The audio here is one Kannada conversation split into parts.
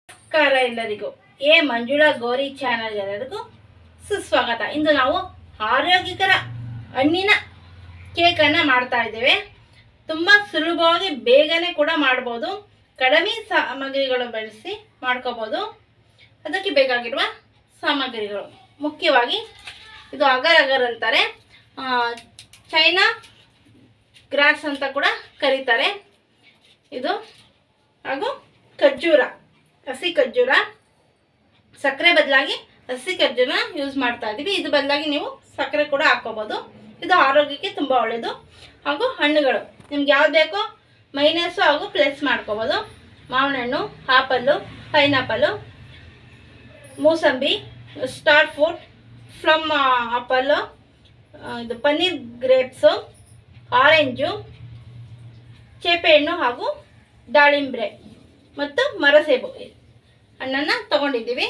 ನಮಸ್ಕಾರ ಎಲ್ಲರಿಗೂ ಎ ಮಂಜುಳಾ ಗೌರಿ ಚಾನಲ್ ಎಲ್ಲರಿಗೂ ಸುಸ್ವಾಗತ ಇಂದು ನಾವು ಆರೋಗ್ಯಕರ ಹಣ್ಣಿನ ಕೇಕನ್ನು ಮಾಡ್ತಾ ಇದ್ದೇವೆ ತುಂಬ ಸುಲಭವಾಗಿ ಬೇಗನೆ ಕೂಡ ಮಾಡ್ಬೋದು ಕಡಿಮೆ ಸಾಮಗ್ರಿಗಳು ಬಳಸಿ ಮಾಡ್ಕೋಬೋದು ಅದಕ್ಕೆ ಬೇಕಾಗಿರುವ ಸಾಮಗ್ರಿಗಳು ಮುಖ್ಯವಾಗಿ ಇದು ಅಗರ್ ಅಗರ್ ಅಂತಾರೆ ಆ, ಚೈನಾ ಗ್ರಾಸ್ ಅಂತ ಕೂಡ ಕರೀತಾರೆ ಇದು ಹಾಗೂ ಖರ್ಜೂರ ಹಸಿ ಖರ್ಜೂರ ಸಕ್ಕರೆ ಬದಲಾಗಿ ಹಸಿ ಖರ್ಜೂರ ಯೂಸ್ ಮಾಡ್ತಾ ಇದ್ದೀವಿ ಇದು ಬದಲಾಗಿ ನೀವು ಸಕ್ಕರೆ ಕೂಡ ಹಾಕ್ಕೋಬೋದು ಇದು ಆರೋಗ್ಯಕ್ಕೆ ತುಂಬ ಒಳ್ಳೆಯದು ಹಾಗೂ ಹಣ್ಣುಗಳು ನಿಮ್ಗೆ ಯಾವ್ದು ಬೇಕೋ ಮೈನಸ್ಸು ಹಾಗೂ ಪ್ಲಸ್ ಮಾಡ್ಕೋಬೋದು ಮಾವಿನ ಹಣ್ಣು apple pineapple mosambi star fruit plum apple ಇದು ಪನ್ನೀರ್ ಗ್ರೇಪ್ಸು ಆರೆಂಜು ಚೇಪೆಹಣ್ಣು ಹಾಗೂ ದಾಳಿಂಬ್ರೆ ಮತ್ತು ಮರಸೇಬು ಹಣ್ಣನ್ನು ತಗೊಂಡಿದ್ದೀವಿ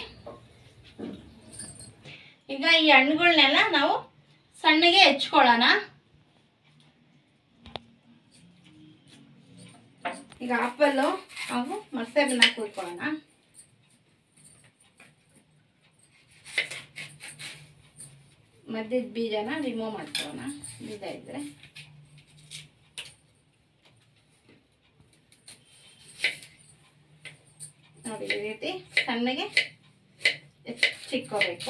ಈಗ ಈ ಹಣ್ಣುಗಳನ್ನೆಲ್ಲ ನಾವು ಸಣ್ಣಗೆ ಹೆಚ್ಕೊಳ್ಳೋಣ ಈಗ ಆಪಲ್ಲು ಹಾಗೂ ಮರಸೇಬನ್ನ ಕೂತ್ಕೊಳ್ಳೋಣ ಮಧ್ಯದ ಬೀಜನ ರಿಮೂವ್ ಮಾಡ್ಕೊಳ್ಳೋಣ ಬೀಜ ಇದ್ದರೆ ನೋಡಿ ಈ ರೀತಿ ಸಣ್ಣಗೆ ಚಿಕ್ಕೋಬೇಕು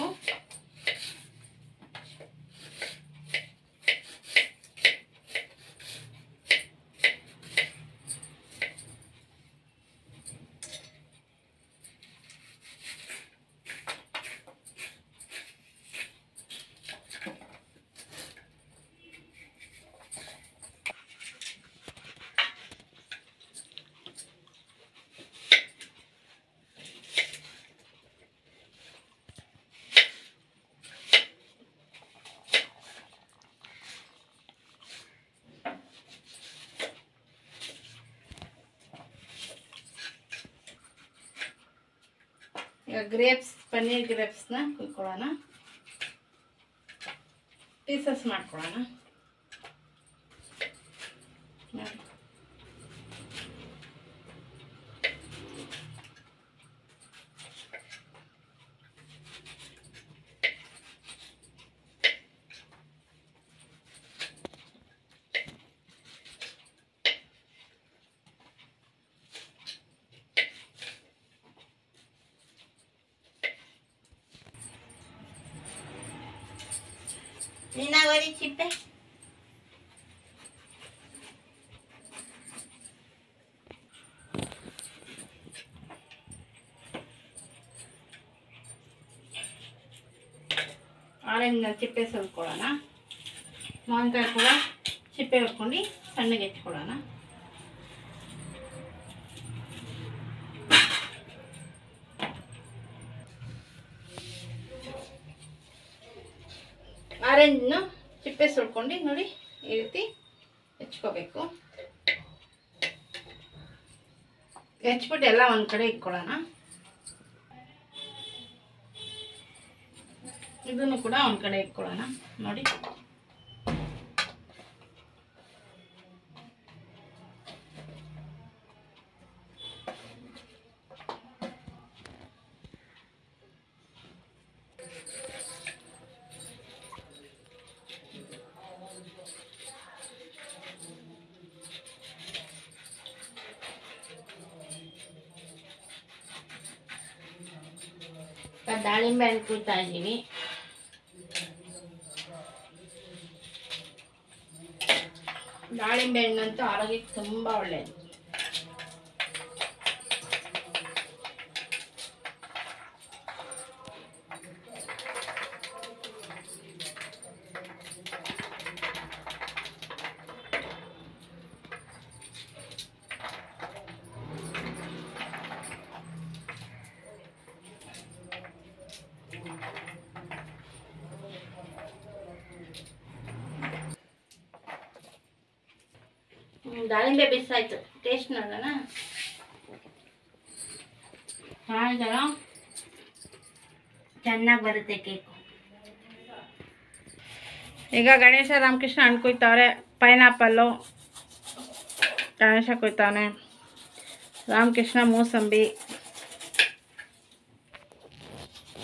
ಈಗ ಗ್ರೇಪ್ಸ್ ಪನ್ನೀರ್ ಗ್ರೇಪ್ಸ್ನ ಕುಯ್ಕೊಳ್ಳೋಣ ಪೀಸಸ್ ಮಾಡ್ಕೊಳ್ಳೋಣ ನೋಡಿ. ನೀನಾವರಿ ಚಿಪ್ಪೆ ಆರೆಂಜ್ನ ಚಿಪ್ಪೆ ಸುಲ್ಕೊಳ್ಳೋಣ ಮಾವಿನಕಾಯಿ ಕೂಡ ಚಿಪ್ಪೆ ಹೊಡ್ಕೊಂಡು ಸಣ್ಣಗೆ ಹೆಚ್ಕೊಳ್ಳೋಣ ಆರೆಂಜ್ನ ಚಿಪ್ಪೆ ಸುಲ್ಕೊಂಡು ನೋಡಿ ಈ ರೀತಿ ಹೆಚ್ಕೋಬೇಕು ಹೆಚ್ಬಿಟ್ಟು ಎಲ್ಲ ಒಂದು ಕಡೆ ಇಟ್ಕೊಳ್ಳೋಣ ಇದನ್ನು ಕೂಡ ಒಂದು ಕಡೆ ಇಟ್ಕೊಳ್ಳೋಣ ನೋಡಿ ಈಗ ದಾಳಿಂಬೆ ಹಣ್ಣು ಕೂತಾ ಇದ್ದೀವಿ ದಾಳಿಂಬೆ ಹಣ್ಣಂತೂ ಆರೋಗ್ಯಕ್ಕೆ ತುಂಬ ಒಳ್ಳೆಯದು ಹ್ಮ್, ದಾಳಿಂಬೆ ಬಿಸಾಯ್ತು ಟೇಸ್ಟ್ ನೋಡೋಣ ಹಾಂ ಚೆನ್ನಾಗಿ ಬರುತ್ತೆ ಕೇಕು ಈಗ ಗಣೇಶ ರಾಮಕೃಷ್ಣ ಹಣ್ಣು ಕುಯ್ತವ್ರೆ ಪೈನಾಪಲ್ಲು ಗಣೇಶ ಕುಯ್ತಾವನೆ ರಾಮಕೃಷ್ಣ ಮೂಸಂಬಿ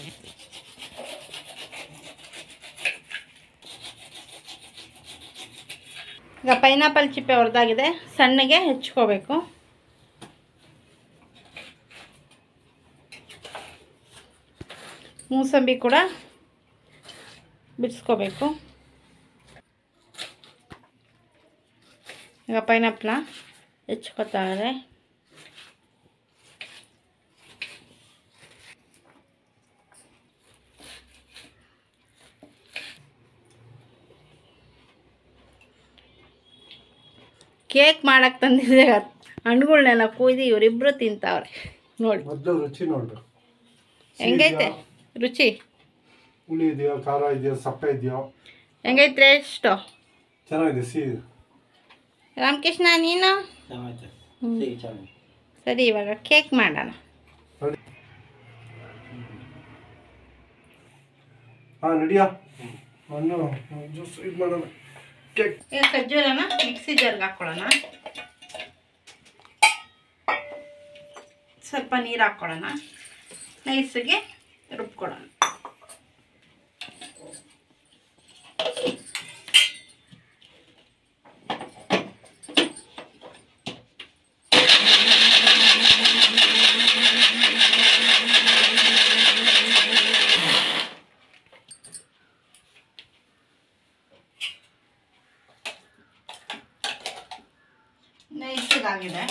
ಈಗ ಪೈನಾಪಲ್ ಚಿಪ್ಪೆ ಹೊಡೆದಾಗಿದೆ ಸಣ್ಣಗೆ ಹೆಚ್ಕೋಬೇಕು ಮೂಸಂಬಿ ಕೂಡ ಬಿಡಿಸ್ಕೋಬೇಕು ಈಗ ಪೈನಾಪಲ್ನ ಹೆಚ್ಕೋತಾರೆ ಕೇಕ್ ಮಾಡಕ್ಕೆ ತಂದಿದ್ರೆ ಹಣ್ಣುಗಳ್ನೆಲ್ಲ ಕುಯ್ದು ಇವರಿಬ್ಬರು ತಿಂತಾವ್ರೆ ನೋಡಿ ಮೊದಲು ರುಚಿ ನೋಡ್ಬೇಕು ಹೆಂಗೈತೆ ರುಚಿ ಹುಳಿ ಇದೆಯೋ ಖಾರ ಇದೆಯೋ ಸಪ್ಪೆ ಇದೆಯೋ ಹೆಂಗೈತೆ ಎಷ್ಟು ಚೆನ್ನಾಗಿದೆ ಸಿಹಿ ರಾಮಕೃಷ್ಣ ನೀನು ಹ್ಮ್. ಸರಿ ಇವಾಗ ಕೇಕ್ ಮಾಡೋಣ ನೋಡಿ ಹಾಂ ನಡಿಯಾ ಮಣ್ಣು ಜ್ಯೂಸ್ ಇದು ಮಾಡೋಣ ಕೇಕ್ ಈಗ ಖರ್ಜೂರನ ಮಿಕ್ಸಿ ಜಾರ್ಗೆ ಹಾಕ್ಕೊಳ್ಳೋಣ ಸ್ವಲ್ಪ ನೀರು ಹಾಕ್ಕೊಳ್ಳೋಣ ನೈಸಿಗೆ ರುಬ್ಕೊಳ್ಳೋಣ ನೈಸಿಗಾಗಿದೆ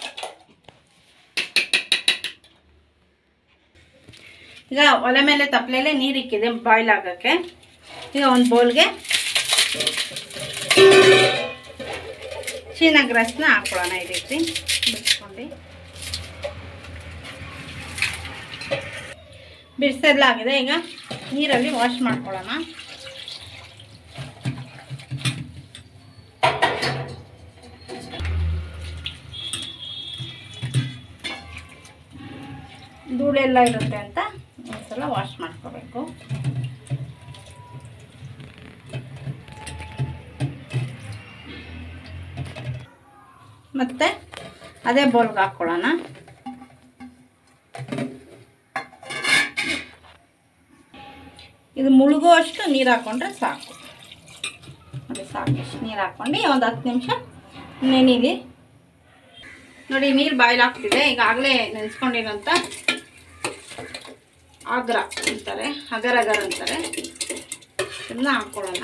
ಈಗ ಒಲೆ ಮೇಲೆ ತಪ್ಪಲೆಲೆ ನೀರು ಇಕ್ಕಿದೆ ಬಾಯ್ಲ್ ಆಗೋಕ್ಕೆ ಈಗ ಒಂದು ಬೌಲ್ಗೆ ಚೀನಾ ಗ್ರಾಸ್ನ ಹಾಕ್ಕೊಳ್ಳೋಣ ಈ ರೀತಿ ಬಿಡಿಸ್ಕೊಂಡು ಬಿಡಿಸೆಲ್ಲ ಆಗಿದೆ ಈಗ ನೀರಲ್ಲಿ ವಾಶ್ ಮಾಡ್ಕೊಳ್ಳೋಣ ಧೂಳೆಲ್ಲ ಇರುತ್ತೆ ಅಂತ ಒಂದ್ಸಲ ವಾಶ್ ಮಾಡ್ಕೋಬೇಕು ಮತ್ತೆ ಅದೇ ಬೌಲ್ಗೆ ಹಾಕ್ಕೊಳ್ಳೋಣ ಇದು ಮುಳುಗುವಷ್ಟು ನೀರು ಹಾಕ್ಕೊಂಡ್ರೆ ಸಾಕು ಅದು ಸಾಕು ಇಷ್ಟು ನೀರು ಹಾಕ್ಕೊಂಡು ಒಂದು ಹತ್ತು ನಿಮಿಷ ನೆನೀಲಿ ನೋಡಿ ನೀರು ಬಾಯ್ಲ್ ಆಗ್ತಿದೆ ಈಗಾಗಲೇ ನೆನೆಸ್ಕೊಂಡಿರೋಂಥ ಆಗ್ರ ಅಂತಾರೆ ಅಗರ್ ಅಗರ್ ಅಂತಾರೆ ಇದನ್ನ ಹಾಕ್ಕೊಳ್ಳೋಣ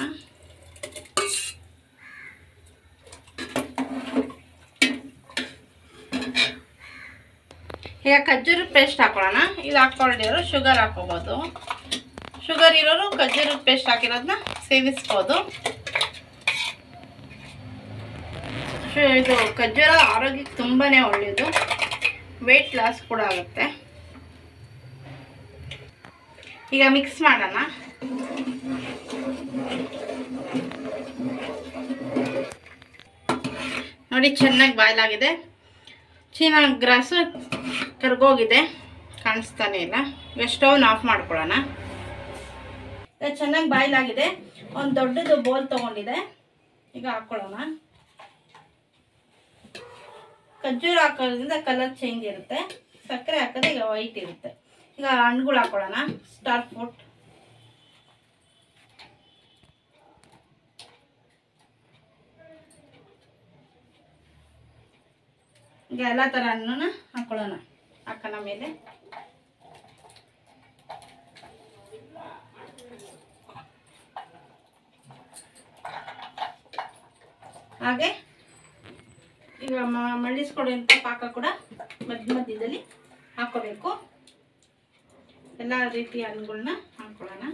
ಈಗ ಖರ್ಜೂರದ ಪೇಸ್ಟ್ ಹಾಕೊಳ್ಳೋಣ ಇದು ಹಾಕ್ಕೊಂಡಿರೋರು ಶುಗರ್ ಹಾಕೋಬೋದು ಶುಗರ್ ಇರೋರು ಖರ್ಜೂರದ ಪೇಸ್ಟ್ ಹಾಕಿರೋದನ್ನ ಸೇವಿಸ್ಬೋದು ಶು- ಇದು ಖರ್ಜೂರ ಆರೋಗ್ಯಕ್ಕೆ ತುಂಬಾ ಒಳ್ಳೆಯದು ವೆಯ್ಟ್ ಲಾಸ್ ಕೂಡ ಆಗುತ್ತೆ ಈಗ ಮಿಕ್ಸ್ ಮಾಡೋಣ ನೋಡಿ ಚೆನ್ನಾಗಿ ಬಾಯ್ಲ್ ಆಗಿದೆ ಚೀನಾ ಗ್ರಾಸು ಕರ್ಗೋಗಿದೆ ಕಾಣಿಸ್ತಾನೆ ಇಲ್ಲ ಈಗ ಸ್ಟವ್ನ ಆಫ್ ಮಾಡ್ಕೊಳ್ಳೋಣ ಈಗ ಚೆನ್ನಾಗಿ ಬಾಯ್ಲ್ ಆಗಿದೆ ಒಂದು ದೊಡ್ಡದು ಬೋಲ್ ತೊಗೊಂಡಿದೆ ಈಗ ಹಾಕ್ಕೊಳ್ಳೋಣ ಖರ್ಜೂರ ಹಾಕೋದ್ರಿಂದ ಕಲರ್ ಚೇಂಜ್ ಇರುತ್ತೆ ಸಕ್ಕರೆ ಹಾಕಿದ್ರೆ ಈಗ ವೈಟ್ ಇರುತ್ತೆ ಈಗ ಹಣ್ಣುಗಳು ಹಾಕೊಳ್ಳೋಣ ಸ್ಟಾರ್ ಫ್ರೂಟ್ ಈಗ ಎಲ್ಲ ಥರ ಹಣ್ಣನ್ನ ಹಾಕೊಳ್ಳೋಣ ಹಾಕೋಣ ಮೇಲೆ ಹಾಗೆ ಈಗ ಮ- ಮಳ್ಳಿಸ್ಕೊಡುವಂಥ ಪಾಕ ಕೂಡ ಮಧ್ಯ ಮಧ್ಯದಲ್ಲಿ ಹಾಕೋಬೇಕು ಎಲ್ಲ ರೀತಿಯ ಹಣ್ಣುಗಳನ್ನ ಹಾಕೊಳ್ಳೋಣ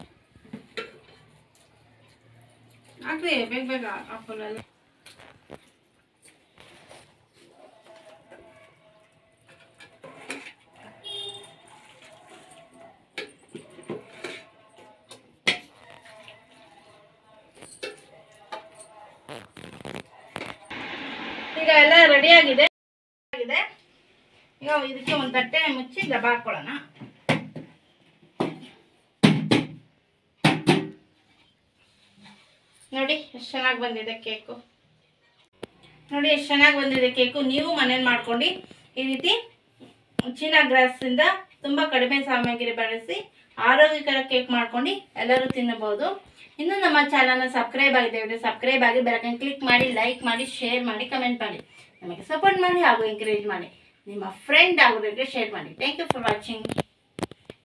ಹಾಕ್ರಿ ಬೇಗ ಬೇಗ ಹಾಕೊಳ್ಳಲ್ಲ ಈಗ ಎಲ್ಲ ರೆಡಿ ಆಗಿದೆ ಆಗಿದೆ ಈಗ ಇದಕ್ಕೆ ಒಂದು ತಟ್ಟೆ ಮುಚ್ಚಿ ದಬ ಹಾಕೊಳ್ಳೋಣ ನೋಡಿ ಎಷ್ಟು ಚೆನ್ನಾಗಿ ಬಂದಿದೆ ಕೇಕು ನೋಡಿ ಎಷ್ಟು ಚೆನ್ನಾಗಿ ಬಂದಿದೆ ಕೇಕು ನೀವು ಮನೇಲಿ ಮಾಡ್ಕೊಂಡು ಈ ರೀತಿ ಚೀನಾ ಗ್ರಾಸಿಂದ ತುಂಬ ಕಡಿಮೆ ಸಾಮಗ್ರಿ ಬಳಸಿ ಆರೋಗ್ಯಕರ ಕೇಕ್ ಮಾಡ್ಕೊಂಡು ಎಲ್ಲರೂ ತಿನ್ನಬಹುದು ಇನ್ನು ನಮ್ಮ ಚಾನಲ್ನ ಸಬ್ಸ್ಕ್ರೈಬ್ ಆಗಿದೆ ಸಬ್ಸ್ಕ್ರೈಬ್ ಆಗಿ ಬೆಳಕನ್ನು ಕ್ಲಿಕ್ ಮಾಡಿ ಲೈಕ್ ಮಾಡಿ ಶೇರ್ ಮಾಡಿ ಕಮೆಂಟ್ ಮಾಡಿ ನಮಗೆ ಸಪೋರ್ಟ್ ಮಾಡಿ ಹಾಗೂ ಎಂಕರೇಜ್ ಮಾಡಿ ನಿಮ್ಮ ಫ್ರೆಂಡ್ ಆಗೋದಕ್ಕೆ ಶೇರ್ ಮಾಡಿ ಥ್ಯಾಂಕ್ ಯು ಫಾರ್ ವಾಚಿಂಗ್